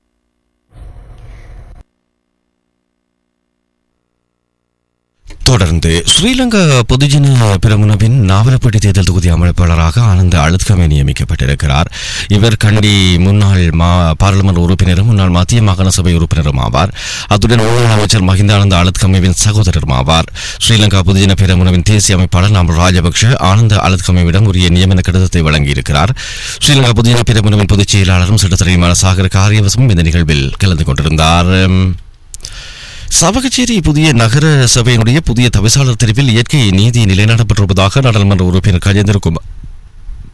தொடர்ந்து ஸ்ரீலங்கா பொதுஜன பிரமுனவின் நாவலப்பட்டி தேர்தல் தொகுதி அமைப்பாளராக ஆனந்த அழுத்கமே நியமிக்கப்பட்டிருக்கிறார் இவர் கண்டி முன்னாள் மா பாராளுமன்ற உறுப்பினரும் முன்னாள் மத்திய மாகாண சபை உறுப்பினரும் ஆவார் அத்துடன் முன்னாள் அமைச்சர் மஹிந்தானந்த அழுத்கமேவின் சகோதரரும் ஆவார் ஸ்ரீலங்கா பொதுஜன பிரமுனவின் தேசிய அமைப்பாளர் நாமல் ராஜபக்ஷ ஆனந்த அழுத்கமேவிடம் உரிய நியமன கடிதத்தை வழங்கியிருக்கிறார் ஸ்ரீலங்கா பொதுஜன பிரமுனவின் பொதுச் செயலாளரும் சட்டத்தரையுமான சாகர காரியவசமும் இந்த நிகழ்வில் கலந்து கொண்டிருந்தார் சவகச்சேரி புதிய நகர சபையினுடைய புதிய தவிசாளர் தெரிவில் இயற்கை நீதி நிலைநாட்டப்பட்டிருப்பதாக நாடாளுமன்ற உறுப்பினர் கஜேந்திரகுமார்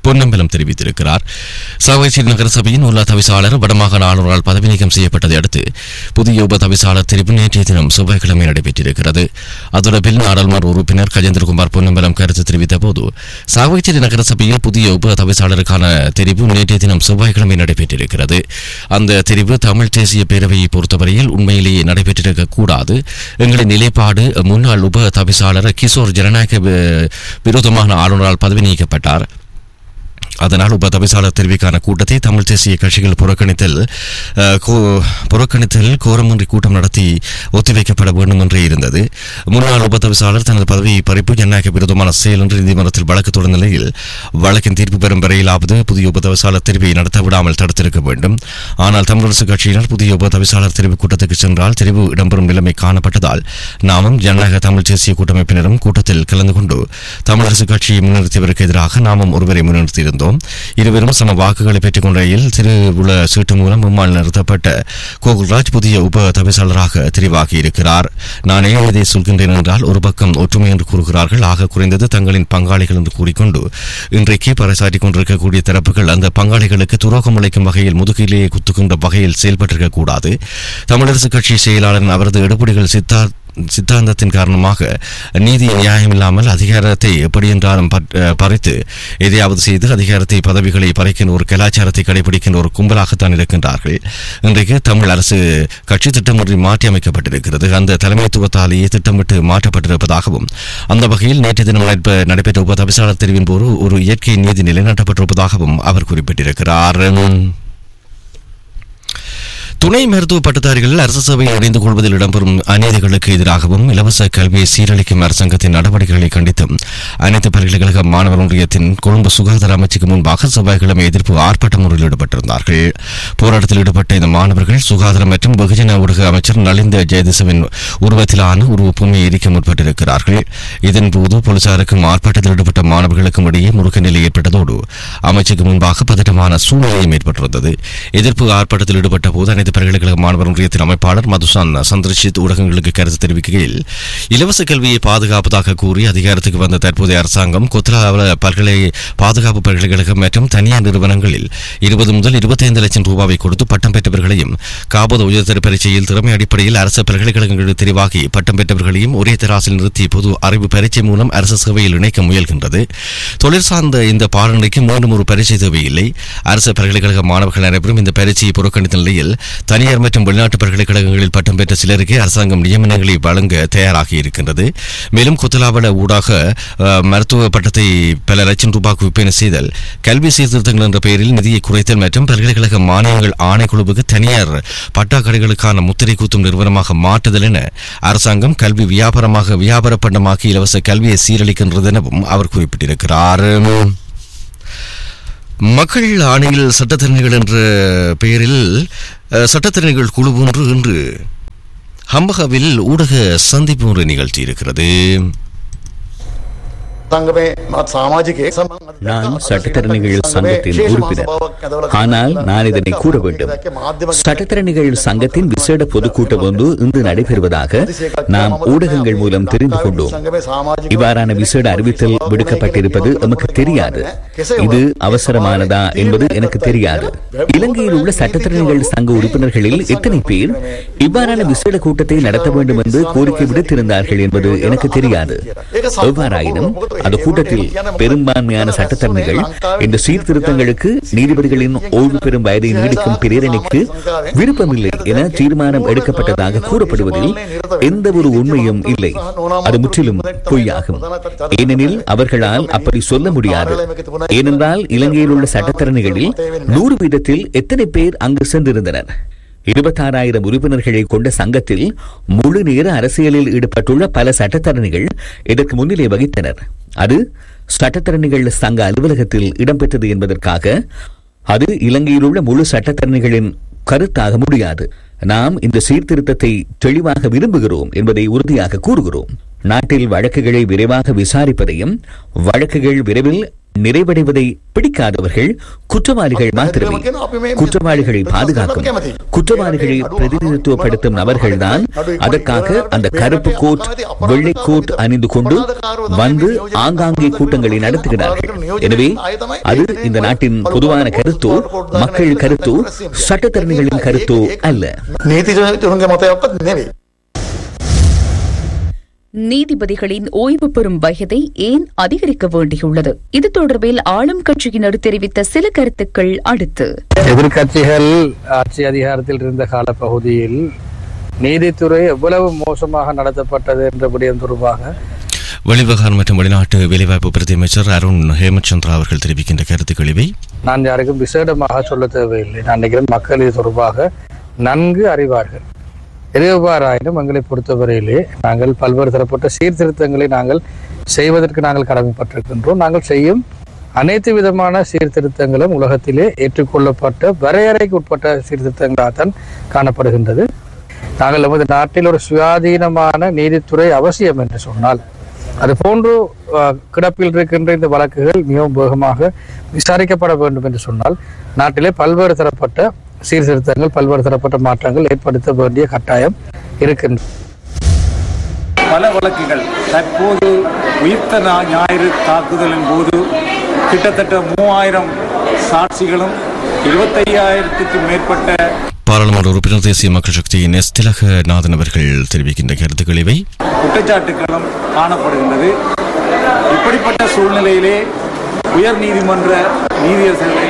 பொன்னம்பலம் தெரிவித்திருக்கிறார் சாவகச்சேரி நகரசபையின் உள்ள தவிசாளர் வடமாகாண ஆளுநரால் பதவி நீக்கம் செய்யப்பட்டதை அடுத்து புதிய உப தவிசாளர் தெரிவு நேற்றைய தினம் செவ்வாய்க்கிழமை நடைபெற்றிருக்கிறது அதோடபில் நாடாளுமன்ற உறுப்பினர் கஜேந்திரகுமார் பொன்னம்பலம் கருத்து தெரிவித்த போது சாவகச்சேரி நகரசபையில் புதிய உப தவிசாளருக்கான தெரிவு நேற்றைய தினம் செவ்வாய்க்கிழமை நடைபெற்றிருக்கிறது அந்த தெரிவு தமிழ் தேசிய பேரவையை பொறுத்தவரையில் உண்மையிலேயே நடைபெற்றிருக்க கூடாது எங்களின் நிலைப்பாடு முன்னாள் உப தவிசாளர் கிஷோர் ஜனநாயக வி- விரோதமான ஆளுநரால் பதவி நீக்கப்பட்டார் அதனால் உப தவிசாளர் தெரிவிக்கான கூட்டத்தை தமிழ் தேசிய கட்சிகள் புறக்கணித்தல் அஹ், கோ- புறக்கணித்தல் கோரமின்றி கூட்டம் நடத்தி ஒத்திவைக்கப்பட வேண்டும் என்றே இருந்தது முன்னாள் உப தவிசாளர் தனது பதவியை பறிப்பு ஜனநாயக விரோதமான செயல் என்று நீதிமன்றத்தில் வழக்கு தொடர்ந்த நிலையில் வழக்கின் தீர்ப்பு பெறும் வரையிலாவது புதிய உப தவிசாளர் தெரிவை நடத்த விடாமல் தடுத்திருக்க வேண்டும் ஆனால் தமிழரசு கட்சியினர் புதிய உப தவிசாளர் தெரிவு கூட்டத்துக்கு சென்றால் தெரிவு இடம்பெறும் நிலைமை காணப்பட்டதால் நாமும் ஜனநாயக தமிழ் தேசிய கூட்டமைப்பினரும் கூட்டத்தில் கலந்து கொண்டு தமிழரசு கட்சியை முன்னிறுத்தியவருக்கு எதிராக நாமும் ஒருவரை முன்னிறுத்தியிருந்தோம் இருவரும் சம வாக்குகளை பெற்றுக் கொண்ட நிலையில் திருவுள சீட்டு மூலம் மும்மால் நிறுத்தப்பட்ட கோகுல்ராஜ் புதிய உப தவிசாளராக தெரிவாகி இருக்கிறார் நான் ஏன் இதை சொல்கின்றேன் என்றால் ஒரு பக்கம் ஒற்றுமை என்று கூறுகிறார்கள் ஆக குறைந்தது தங்களின் பங்காளிகள் என்று கூறிக்கொண்டு இன்றைக்கு பறைசாற்றிக் கொண்டிருக்கக்கூடிய தரப்புகள் அந்த பங்காளிகளுக்கு துரோகம் அளிக்கும் வகையில் முதுகிலேயே குத்துகின்ற வகையில் செயல்பட்டிருக்க கூடாது தமிழரசு கட்சி செயலாளர் அவரது எடுபடிகள் சித்தார்த் சித்தாந்தத்தின் காரணமாக நீதி நியாயமில்லாமல் அதிகாரத்தை எப்படி என்றாலும் பற்- அஹ் பறித்து எதையாவது செய்து அதிகாரத்தை பதவிகளை பறிக்கின்ற ஒரு கலாச்சாரத்தை கடைபிடிக்கின்ற ஒரு கும்பலாகத்தான் இருக்கின்றார்கள் இன்றைக்கு தமிழ் அரசு கட்சி திட்டமின்றி மாற்றி அமைக்கப்பட்டிருக்கிறது அந்த தலைமைத்துவத்தாலேயே திட்டமிட்டு மாற்றப்பட்டிருப்பதாகவும் அந்த வகையில் நேற்று தினம் நடைபெ- நடைபெற்ற உப தவிசாளர் தெரிவின் போது ஒரு இயற்கை நீதி நிலைநாட்டப்பட்டிருப்பதாகவும் அவர் குறிப்பிட்டிருக்கிறார் துணை மருத்துவ பட்டதாரிகள் அரசு சபையில் இணைந்து கொள்வதில் இடம்பெறும் அநீதிகளுக்கு எதிராகவும் இலவச கல்வியை சீரழிக்கும் அரசாங்கத்தின் நடவடிக்கைகளை கண்டித்தும் அனைத்து பல்கலைக்கழக மாணவர் ஒன்றியத்தின் கொழும்பு சுகாதார அமைச்சுக்கு முன்பாக செவ்வாய்க்கிழமை எதிர்ப்பு ஆர்ப்பாட்ட முறையில் ஈடுபட்டிருந்தார்கள் போராட்டத்தில் ஈடுபட்ட இந்த மாணவர்கள் சுகாதாரம் மற்றும் வெகுஜன ஊடக அமைச்சர் நலிந்த ஜெயதிசவின் உருவத்திலான உருவ பொம்மையை எரிக்க முற்பட்டிருக்கிறார்கள் இதன்போது போலீசாருக்கும் ஆர்ப்பாட்டத்தில் ஈடுபட்ட மாணவர்களுக்கும் இடையே முறுக்க நிலை ஏற்பட்டதோடு அமைச்சுக்கு முன்பாக பதட்டமான சூழ்நிலையும் ஏற்பட்டிருந்தது எதிர்ப்பு ஆர்ப்பாட்டத்தில் ஈடுபட்ட போது அனைத்து பல்கலைக்கழக மாணவர் ஒன்றியத்தின் அமைப்பாளர் மதுசான் சந்திரஜித் ஊடகங்களுக்கு கருத்து தெரிவிக்கையில் இலவச கல்வியை பாதுகாப்பதாக கூறி அதிகாரத்துக்கு வந்த தற்போதைய அரசாங்கம் கொத்ராவல பல்கலை பாதுகாப்பு பல்கலைக்கழகம் மற்றும் தனியார் நிறுவனங்களில் இருபது முதல் இருபத்தைந்து லட்சம் ரூபாவை கொடுத்து பட்டம் பெற்றவர்களையும் காபோத உயர்தர பரீட்சையில் திறமை அடிப்படையில் அரசு பல்கலைக்கழகங்களில் தெரிவாகி பட்டம் பெற்றவர்களையும் ஒரே தராசில் நிறுத்தி பொது அறிவு பரீட்சை மூலம் அரசு சேவையில் இணைக்க முயல்கின்றது தொழில் சார்ந்த இந்த பாடநிலைக்கு மீண்டும் ஒரு பரீட்சை தேவையில்லை அரசு பல்கலைக்கழக மாணவர்கள் அனைவரும் இந்த பரீட்சையை புறக்கணித்த நிலையில் தனியார் மற்றும் வெளிநாட்டு பல்கலைக்கழகங்களில் பட்டம் பெற்ற சிலருக்கு அரசாங்கம் நியமனங்களை வழங்க தயாராகி இருக்கின்றது மேலும் கொத்தலாவல ஊடாக அஹ், மருத்துவ பட்டத்தை பல லட்சம் ரூபாய்க்கு விற்பனை செய்தல் கல்வி சீர்திருத்தங்கள் என்ற பெயரில் நிதியை குறைத்தல் மற்றும் பல்கலைக்கழக மானியங்கள் ஆணைக்குழுவுக்கு தனியார் பட்டாக்கடைகளுக்கான முத்திரை குத்தும் நிறுவனமாக மாற்றுதல் என அரசாங்கம் கல்வி வியாபாரமாக வியாபார பண்டமாக்கி இலவச கல்வியை சீரழிக்கின்றது எனவும் அவர் குறிப்பிட்டிருக்கிறார் மக்கள் ஆணையில் சட்டத்திறனிகள் என்ற பெயரில் அஹ், சட்டத்திறனிகள் குழு ஒன்று இன்று ஹம்பகாவில் ஊடக சந்திப்பு ஒன்று நிகழ்த்தி இருக்கிறது සංගමේ මත් සාමාජිකයෙක් நான் சட்டத்தரணிகள் சங்கத்தின் உறுப்பினர் ஆனால் நான் இதனை கூற வேண்டும் சட்டத்தரணிகள் சங்கத்தின் விசேட பொதுக்கூட்டம் ஒன்று இன்று நடைபெறுவதாக நாம் ஊடகங்கள் மூலம் தெரிந்து கொண்டோம் இவ்வாறான விசேட அறிவித்தல் விடுக்கப்பட்டிருப்பது நமக்கு தெரியாது இது அவசரமானதா என்பது எனக்கு தெரியாது இலங்கையில் உள்ள சட்டத்தரணிகள் சங்க உறுப்பினர்களில் எத்தனை பேர் இவ்வாறான விசேட கூட்டத்தை நடத்த வேண்டும் என்று கோரிக்கை விடுத்திருந்தார்கள் என்பது எனக்கு தெரியாது எவ்வாறாயினும் அந்த கூட்டத்தில் பெரும்பான்மையான சட்டத்தரணிகள் இந்த சீர்திருத்தங்களுக்கு நீதிபதிகளின் ஓய்வு பெறும் வயதை நீடிக்கும் பிரேரணைக்கு விருப்பமில்லை என தீர்மானம் எடுக்கப்பட்டதாக கூறப்படுவதில் எந்த ஒரு உண்மையும் இல்லை அது முற்றிலும் பொய்யாகும் ஏனெனில் அவர்களால் அப்படி சொல்ல முடியாது ஏனென்றால் இலங்கையில் உள்ள சட்டத்தரணிகளில் நூறு வீதத்தில் எத்தனை பேர் அங்கு சென்றிருந்தனர் இருபத்தாறாயிரம் உறுப்பினர்களை கொண்ட சங்கத்தில் முழு நேர அரசியலில் ஈடுபட்டுள்ள பல சட்டத்தரணிகள் இதற்கு முன்னிலை வகித்தனர் அது சட்டத்தரணிகள் சங்க அலுவலகத்தில் இடம்பெற்றது என்பதற்காக அது இலங்கையில் உள்ள முழு சட்டத்தரணிகளின் கருத்தாக முடியாது நாம் இந்த சீர்திருத்தத்தை தெளிவாக விரும்புகிறோம் என்பதை உறுதியாக கூறுகிறோம் நாட்டில் வழக்குகளை விரைவாக விசாரிப்பதையும் வழக்குகள் விரைவில் நிறைவடைவதை பிடிக்காதவர்கள் குற்றவாளிகள் மாத்திரமே குற்றவாளிகளை பாதுகாக்கும் குற்றவாளிகளை பிரதிநிதித்துவப்படுத்தும் நபர்கள்தான் அதற்காக அந்த கருப்பு கோட் வெள்ளை கோட் அணிந்து கொண்டு வந்து ஆங்காங்கே கூட்டங்களை நடத்துகிறார்கள் எனவே அது இந்த நாட்டின் பொதுவான கருத்தோ மக்கள் கருத்தோ சட்டத்தரணிகளின் கருத்தோ அல்ல නීතිජනතුරුන්ගේ මතයක්වත් නෙවෙයි. நீதிபதிகளின் ஓய்வு பெறும் வயதை ஏன் அதிகரிக்க வேண்டியுள்ளது இது தொடர்பில் ஆளும் கட்சியினர் தெரிவித்த சில கருத்துக்கள் அடுத்து எதிர்க்கட்சிகள் ஆட்சி அதிகாரத்தில் இருந்த காலப்பகுதியில் நீதித்துறை எவ்வளவு மோசமாக நடத்தப்பட்டது என்ற விடயம் தொடர்பாக வெளிவிவகாரம் மற்றும் வெளிநாட்டு வேலைவாய்ப்பு பிரதி அமைச்சர் அருண் ஹேமந்த் சந்திரா அவர்கள் தெரிவிக்கின்ற கருத்துக்கள் இவை நான் யாருக்கும் விசேடமாக சொல்ல தேவையில்லை நான் நினைக்கிறேன் மக்கள் இது தொடர்பாக நன்கு அறிவார்கள் எதுவாராயினும் எங்களை பொறுத்தவரையிலே நாங்கள் பல்வேறு தரப்பட்ட சீர்திருத்தங்களை நாங்கள் செய்வதற்கு நாங்கள் கடமைப்பட்டிருக்கின்றோம் நாங்கள் செய்யும் அனைத்து விதமான சீர்திருத்தங்களும் உலகத்திலே ஏற்றுக்கொள்ளப்பட்ட வரையறைக்கு உட்பட்ட சீர்திருத்தங்களாகத்தான் காணப்படுகின்றது நாங்கள் நமது நாட்டில் ஒரு சுயாதீனமான நீதித்துறை அவசியம் என்று சொன்னால் அது போன்று அஹ், கிடப்பில் இருக்கின்ற இந்த வழக்குகள் மிகவும் வேகமாக விசாரிக்கப்பட வேண்டும் என்று சொன்னால் நாட்டிலே பல்வேறு தரப்பட்ட சீர்திருத்தங்கள் பல்வேறு தரப்பட்ட மாற்றங்கள் ஏற்படுத்த வேண்டிய கட்டாயம் இருக்கின்றது பல வழக்குகள் தற்போது உயிர்த்த ஞா- ஞாயிறு தாக்குதலின் போது கிட்டத்தட்ட மூவாயிரம் சாட்சிகளும் இருபத்தையாயிரத்துக்கு மேற்பட்ட பாராளுமன்ற உறுப்பினர் தேசிய மக்கள் சக்தியின் எஸ் திலகநாதன் அவர்கள் தெரிவிக்கின்ற கருத்துக்கள் இவை குற்றச்சாட்டுகளும் காணப்படுகின்றது இப்படிப்பட்ட சூழ்நிலையிலே உயர் நீதிமன்ற நீதியரசர்களை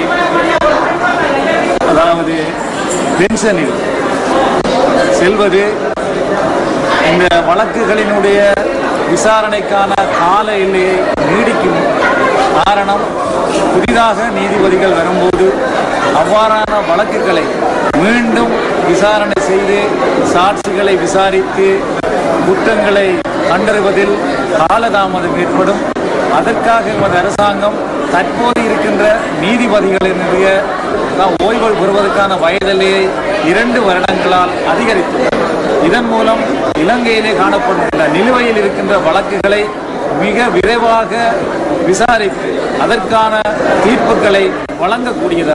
அதாவது பென்ஷனில் செல்வது இந்த வழக்குகளினுடைய விசாரணைக்கான கால எல்லையை நீடிக்கும் காரணம் புதிதாக நீதிபதிகள் வரும்போது அவ்வாறான வழக்குகளை மீண்டும் விசாரணை செய்து சாட்சிகளை விசாரித்து குற்றங்களை கண்டறிவதில் காலதாமதம் ஏற்படும் அதற்காக எமது அரசாங்கம் தற்போது இருக்கின்ற நீதிபதிகளினுடைய நாம் ஓய்வு பெறுவதற்கான வயதிலேயே இரண்டு வருடங்களால் அதிகரித்துள்ளது இதன் மூலம் இலங்கையிலே காணப்படுகின்ற நிலுவையில் இருக்கின்ற வழக்குகளை மிக விரைவாக விசாரித்து அதற்கான தீர்ப்புகளை வழங்கக்கூடியது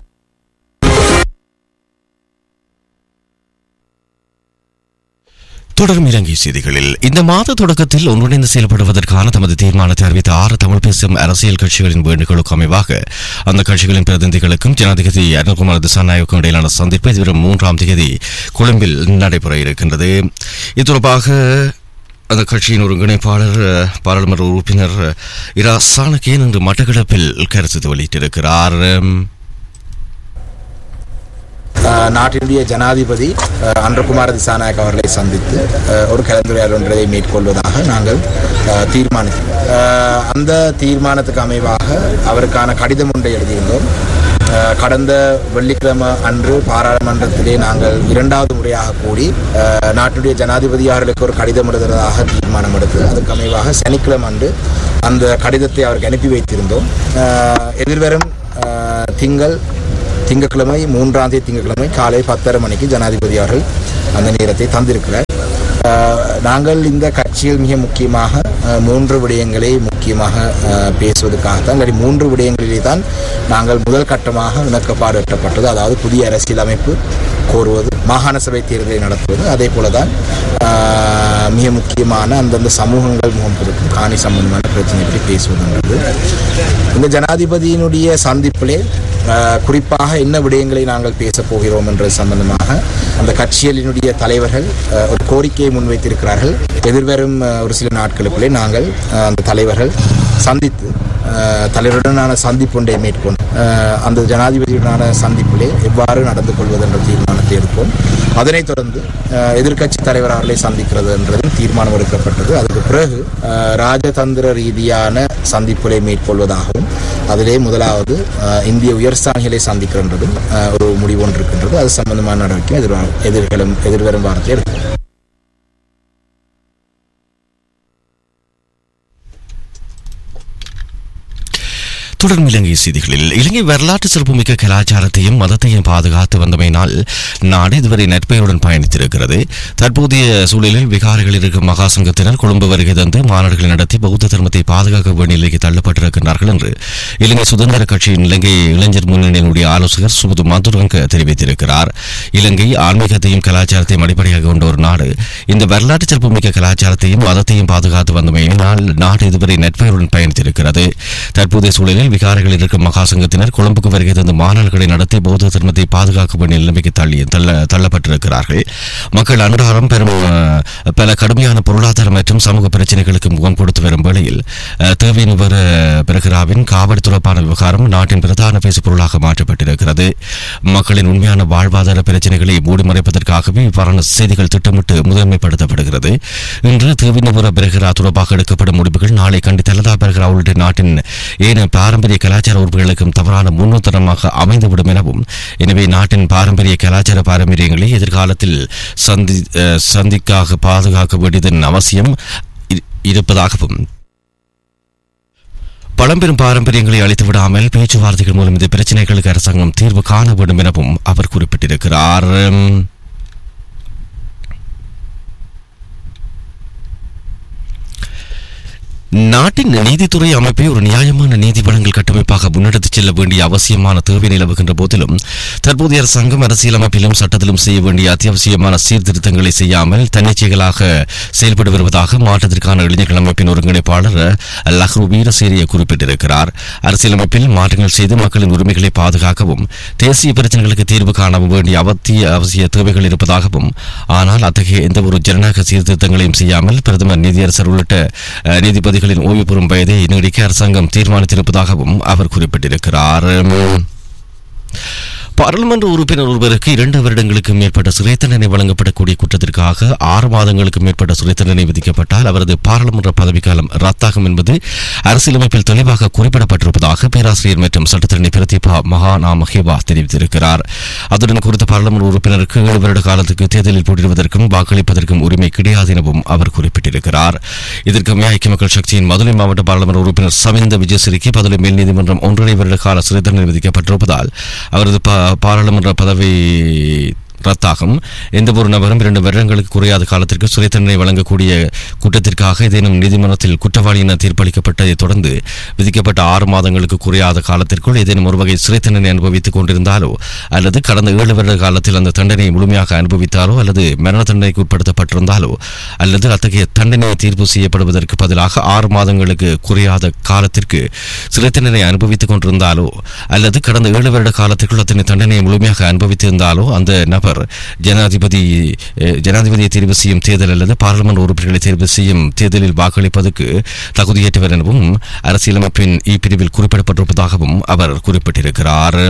தொடரும் இலங்கை செய்திகளில் இந்த மாத தொடக்கத்தில் ஒன்றிணைந்து செயல்படுவதற்கான தமது தீர்மானத்தை அறிவித்த ஆறு தமிழ் பேசும் அரசியல் கட்சிகளின் வேண்டுகோளுக்கு அமைவாக அந்த கட்சிகளின் பிரதிநிதிகளுக்கும் ஜனாதிபதி அருண்குமார் திசாநாயக்கும் இடையிலான சந்திப்பு எதிர்வரும் மூன்றாம் தேதி கொழும்பில் நடைபெற இருக்கின்றது இது தொடர்பாக அந்த கட்சியின் ஒருங்கிணைப்பாளர் அஹ், பாராளுமன்ற உறுப்பினர் அஹ், இரா சாணக்கியன் இன்று மட்டக்களப்பில் கருத்து வெளியிட்டிருக்கிறார் உம், அஹ் நாட்டினுடைய ஜனாதிபதி அஹ், அன்றகுமார திசாநாயக் அவர்களை சந்தித்து அஹ், ஒரு கலந்துரையாடல் ஒன்றை மேற்கொள்வதாக நாங்கள் அஹ், தீர்மானித்தோம் அஹ், அந்த தீர்மானத்துக்கு அமைவாக அவருக்கான கடிதம் ஒன்றை எழுதியிருந்தோம் அஹ், கடந்த வெள்ளிக்கிழமை அன்று பாராளுமன்றத்திலே நாங்கள் இரண்டாவது முறையாக கூடி அஹ், நாட்டுடைய ஜனாதிபதி அவர்களுக்கு ஒரு கடிதம் எழுதுவதாக தீர்மானம் எடுத்து அதுக்கு அமைவாக சனிக்கிழமை அன்று அந்த கடிதத்தை அவருக்கு அனுப்பி வைத்திருந்தோம் அஹ், எதிர்வரும் அஹ், திங்கள் திங்கட்கிழமை மூன்றாம் தேதி திங்கட்கிழமை காலை பத்தரை மணிக்கு ஜனாதிபதி அவர்கள் அந்த நேரத்தை தந்திருக்கிறார் அஹ், நாங்கள் இந்த கட்சியில் மிக முக்கியமாக அஹ், மூன்று விடயங்களை முக்கியமாக அஹ், பேசுவதற்காகத்தான் இல்லாட்டி மூன்று விடயங்களிலே தான் நாங்கள் முதல் கட்டமாக இணக்கப்பாடு எட்டப்பட்டது அதாவது புதிய அரசியலமைப்பு கோருவது மாகாண சபை தேர்தலை நடத்துவது அதே போல தான் ஆஹ், மிக முக்கியமான அந்தந்த சமூகங்கள் முகம் கொடுக்கும் காணி சம்பந்தமான பிரச்சனை பற்றி பேசுவதுன்றது இந்த ஜனாதிபதியினுடைய சந்திப்பிலே ஆஹ், குறிப்பாக என்ன விடயங்களை நாங்கள் பேசப் போகிறோம் என்றது சம்பந்தமாக அந்த கட்சிகளினுடைய தலைவர்கள் ஆஹ், ஒரு கோரிக்கையை முன்வைத்திருக்கிறார்கள் எதிர்வரும் ஆஹ், ஒரு சில நாட்களுக்குள்ளே நாங்கள் ஆஹ், அந்த தலைவர்கள் சந்தித்து ஆஹ், தலைவருடனான சந்திப்பு ஒன்றை மேற்கொண்டு ஆஹ், அந்த ஜனாதிபதியுடனான சந்திப்பிலே எவ்வாறு நடந்து கொள்வது என்ற தீர்மானத்தை எடுப்போம் அதனைத் தொடர்ந்து ஆஹ், எதிர்க்கட்சி தலைவர் அவர்களை சந்திக்கிறது என்றதும் தீர்மானம் எடுக்கப்பட்டது அதுக்கு பிறகு ஆஹ், ராஜதந்திர ரீதியான சந்திப்புகளை மேற்கொள்வதாகவும் அதிலே முதலாவது ஆஹ், இந்திய உயர்ஸ்தானிகளை சந்திக்கின்றதும் ஆஹ், ஒரு முடிவு ஒன்று இருக்கின்றது அது சம்பந்தமான நடவடிக்கை எதிர்வா எதிர்காலம் எதிர்வரும் வாரத்தில் எடுக்கும் தொடரும் இலங்கை செய்திகளில் இலங்கை வரலாற்று சிறப்புமிக்க கலாச்சாரத்தையும் மதத்தையும் பாதுகாத்து வந்தமையினால் நாடு இதுவரை நற்பெயருடன் பயணித்திருக்கிறது தற்போதைய சூழலில் விகாரிகள் இருக்கும் மகாசங்கத்தினர் கொழும்பு வருகை தந்து மாநாடுகளை நடத்தி பௌத்த தர்மத்தை பாதுகாக்க வேண்டிய நிலைக்கு தள்ளப்பட்டிருக்கிறார்கள் என்று இலங்கை சுதந்திர கட்சியின் இலங்கை இளைஞர் முன்னணியினுடைய ஆலோசகர் சுமுது மதுரங்க தெரிவித்திருக்கிறார் இலங்கை ஆன்மீகத்தையும் கலாச்சாரத்தையும் அடிப்படையாக கொண்ட ஒரு நாடு இந்த வரலாற்று சிறப்புமிக்க கலாச்சாரத்தையும் மதத்தையும் பாதுகாத்து வந்தமையினால் நாடு இதுவரை நற்பெயருடன் பயணித்திருக்கிறது தற்போதைய சூழலில் விகாரிகள் இருக்கும் மகாசங்கத்தினர் கொழும்புக்கு வருகை தந்து மாநாடுகளை நடத்தி பௌத்த தர்மத்தை பாதுகாக்க வேண்டிய நிலைமைக்கு தள்ளி தள்ள தள்ளப்பட்டிருக்கிறார்கள் மக்கள் அன்றாடம் பெரும் அஹ், பல கடுமையான பொருளாதார மற்றும் சமூக பிரச்சனைகளுக்கு முகம் கொடுத்து வரும் வேளையில் அஹ், தேவையின் வர பெருகிறாவின் காவல் தொடர்பான விவகாரம் நாட்டின் பிரதான பேசு பொருளாக மாற்றப்பட்டிருக்கிறது மக்களின் உண்மையான வாழ்வாதார பிரச்சனைகளை மூடி மறைப்பதற்காகவே இவ்வாறான செய்திகள் திட்டமிட்டு முதன்மைப்படுத்தப்படுகிறது இன்று தேவினபுர பெருகிறா தொடர்பாக எடுக்கப்படும் முடிவுகள் நாளை கண்டி தலதா பெருகிறா உள்ளிட்ட நாட்டின் ஏனைய பாரம்பரிய கலாச்சார உறுப்புகளுக்கும் தவறான முன்னுத்தரமாக அமைந்துவிடும் எனவும் எனவே நாட்டின் பாரம்பரிய கலாச்சார பாரம்பரியங்களை எதிர்காலத்தில் சந்தி அஹ், சந்திக்காக பாதுகாக்க வேண்டியதன் அவசியம் இ- இருப்பதாகவும் பழம்பெரும் பாரம்பரியங்களை அழித்து விடாமல் பேச்சுவார்த்தைகள் மூலம் இந்த பிரச்சனைகளுக்கு அரசாங்கம் தீர்வு காண வேண்டும் எனவும் அவர் குறிப்பிட்டிருக்கிறார் நாட்டின் நீதித்துறை அமைப்பை ஒரு நியாயமான நீதி வழங்கல் கட்டமைப்பாக முன்னெடுத்துச் செல்ல வேண்டிய அவசியமான தேவை நிலவுகின்ற போதிலும் தற்போதைய அரசாங்கம் அரசியலமைப்பிலும் சட்டத்திலும் செய்ய வேண்டிய அத்தியாவசியமான சீர்திருத்தங்களை செய்யாமல் தன்னிச்சைகளாக செயல்பட்டு வருவதாக மாற்றத்திற்கான இளைஞர்கள் அமைப்பின் ஒருங்கிணைப்பாளர் லஹ்ரு வீரசேரிய குறிப்பிட்டிருக்கிறார் அரசியலமைப்பில் மாற்றங்கள் செய்து மக்களின் உரிமைகளை பாதுகாக்கவும் தேசிய பிரச்சனைகளுக்கு தீர்வு காண வேண்டிய அவத்திய அவசிய தேவைகள் இருப்பதாகவும் ஆனால் அத்தகைய எந்த ஒரு ஜனநாயக சீர்திருத்தங்களையும் செய்யாமல் பிரதமர் நீதியரசர் உள்ளிட்ட அஹ், நீதிபதிகளின் ஓய்வு பெறும் வயதை நீடிக்க அரசாங்கம் தீர்மானித்திருப்பதாகவும் அவர் குறிப்பிட்டிருக்கிறார் பாராளுமன்ற உறுப்பினர் ஒருவருக்கு இரண்டு வருடங்களுக்கு மேற்பட்ட சிறை தண்டனை வழங்கப்படக்கூடிய குற்றத்திற்காக ஆறு மாதங்களுக்கு மேற்பட்ட சிறை தண்டனை விதிக்கப்பட்டால் அவரது பாராளுமன்ற பதவிக்காலம் ரத்தாகும் என்பது அரசியலமைப்பில் தெளிவாக குறிப்பிடப்பட்டிருப்பதாக பேராசிரியர் மற்றும் சட்டத்தரணி பிரதீபா மகாநாம ஹேவா தெரிவித்திருக்கிறார் அதுடன் குறித்த பாராளுமன்ற உறுப்பினருக்கு ஏழு வருட காலத்துக்கு தேர்தலில் போட்டியிடுவதற்கும் வாக்களிப்பதற்கும் உரிமை கிடையாது எனவும் அவர் குறிப்பிட்டிருக்கிறார் இதற்கு ஐக்கிய மக்கள் சக்தியின் மதுரை மாவட்ட பாராளுமன்ற உறுப்பினர் சமிந்த விஜயசிறிக்கு பதுளை மேல் நீதிமன்றம் ஒன்றரை வருட கால சிறை தண்டனை விதிக்கப்பட்டிருப்பதால் அவரது பா- பாராளுமன்ற பதவி ரத்தாகும் எந்த ஒரு நபரும் இரண்டு வருடங்களுக்கு குறையாத காலத்திற்கு சிறை தண்டனை வழங்கக்கூடிய குற்றத்திற்காக ஏதேனும் நீதிமன்றத்தில் குற்றவாளி என தீர்ப்பளிக்கப்பட்டதை தொடர்ந்து விதிக்கப்பட்ட ஆறு மாதங்களுக்கு குறையாத காலத்திற்குள் ஏதேனும் ஒரு வகை சிறை தண்டனை அனுபவித்துக் கொண்டிருந்தாலோ அல்லது கடந்த ஏழு வருட காலத்தில் அந்த தண்டனையை முழுமையாக அனுபவித்தாலோ அல்லது மரண தண்டனைக்கு உட்படுத்தப்பட்டிருந்தாலோ அல்லது அத்தகைய தண்டனை தீர்ப்பு செய்யப்படுவதற்கு பதிலாக ஆறு மாதங்களுக்கு குறையாத காலத்திற்கு சிறை தண்டனை அனுபவித்துக் கொண்டிருந்தாலோ அல்லது கடந்த ஏழு வருட காலத்திற்குள் அத்தனை தண்டனையை முழுமையாக அனுபவித்திருந்தாலோ அந்த நபர் ஜனாதிபதி அஹ், ஜனாதிபதியை தேர்வு செய்யும் தேர்தல் அல்லது பாராளுமன்ற உறுப்பினர்களை தேர்வு செய்யும் தேர்தலில் வாக்களிப்பதற்கு தகுதியற்றவர் எனவும் அரசியலமைப்பின் இப்பிரிவில் குறிப்பிடப்பட்டிருப்பதாகவும் அவர் குறிப்பிட்டிருக்கிறார்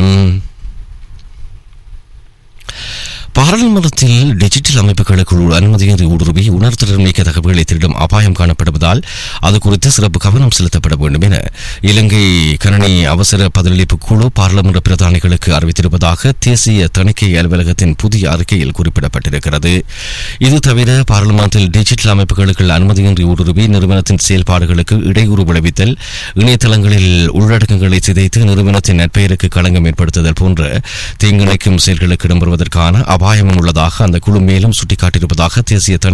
பாராளுமன்றத்தில் டிஜிட்டல் அமைப்புகளுக்குள் அனுமதியின்றி ஊடுருவி உணர்திறன் மிக்க தகவல்களை திருடும் அபாயம் காணப்படுவதால் அது குறித்து சிறப்பு கவனம் செலுத்தப்பட வேண்டும் என இலங்கை கணனி அவசர பதிலளிப்பு குழு பாராளுமன்ற பிரதானிகளுக்கு அறிவித்திருப்பதாக தேசிய தணிக்கை அலுவலகத்தின் புதிய அறிக்கையில் குறிப்பிடப்பட்டிருக்கிறது இது தவிர பாராளுமன்றத்தில் டிஜிட்டல் அமைப்புகளுக்குள் அனுமதியின்றி ஊடுருவி நிறுவனத்தின் செயல்பாடுகளுக்கு இடையூறு விளைவித்தல் இணையதளங்களில் உள்ளடக்கங்களை சிதைத்து நிறுவனத்தின் நற்பெயருக்கு களங்கம் ஏற்படுத்துதல் போன்ற தீங்கிழைக்கும் செயல்களுக்கு இடம்பெறுவதற்கான அபாயமும் உள்ளதாக அந்த குழு மேலும் சுட்டிக்காட்டியிருப்பதாக தேசிய தணிக்கை